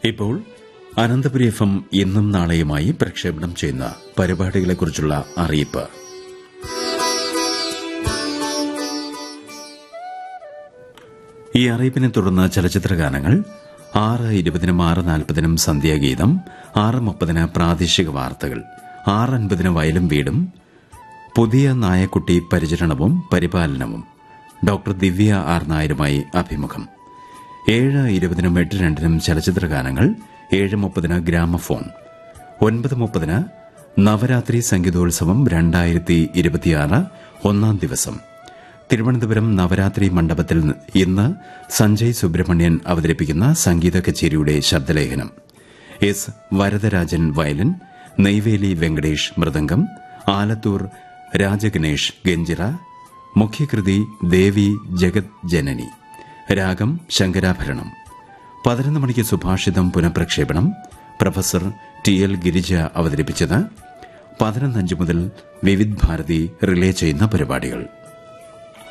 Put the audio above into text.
ഇപ്പോൾ Ananthapuri F M ഇന്നും നാളെയുമായി പ്രക്ഷേപണം ചെയ്യുന്ന പരിപാടികളെക്കുറിച്ചുള്ള അറിയിപ്പ് ഈ അറിയിപ്പിനെ തുടർന്ന് ചലച്ചിത്ര ഗാനങ്ങൾ ആറ് ഇരുപതിനും ആറ് നാൽപ്പതിനും സന്ധ്യാഗീതം ആറ് മുപ്പതിന് പ്രാദേശിക വാർത്തകൾ ആറ് അൻപതിന് വയലും വീടും പുതിയ നായക്കുട്ടി പരിചരണവും പരിപാലനവും ഡോക്ടർ ദിവ്യ ആർ നായരുമായി അഭിമുഖം ഏഴ് ഇരുപതിനും എട്ട് രണ്ടിനും ചലച്ചിത്ര ഗാനങ്ങൾ ഏഴ് മുപ്പതിന് ഗ്രാമഫോൺ ഒൻപത് മുപ്പതിന് നവരാത്രി സംഗീതോത്സവം രണ്ടായിരത്തി ഇരുപത്തിയാറ് ഒന്നാം ദിവസം തിരുവനന്തപുരം നവരാത്രി മണ്ഡപത്തിൽ ഇന്ന് സഞ്ജയ് സുബ്രഹ്മണ്യൻ അവതരിപ്പിക്കുന്ന സംഗീത കച്ചേരിയുടെ ശബ്ദലേഖനം എസ് വരദരാജൻ വയലിൻ നെയ്വേലി വെങ്കടേഷ് മൃദംഗം ആലത്തൂർ രാജഗണേഷ് ഗഞ്ചിറ മുഖ്യകൃതി ദേവി ജഗത് ജനനി രാഗം ശങ്കരാഭരണം പതിനൊന്ന് മണിക്ക് സുഭാഷിതം പുനഃപ്രക്ഷേപണം പ്രൊഫസർ ടി എൽ ഗിരിജ അവതരിപ്പിച്ചത് പതിനൊന്നഞ്ച് മുതൽ വിവിധ് ഭാരതി റിലേ ചെയ്യുന്ന പരിപാടികൾ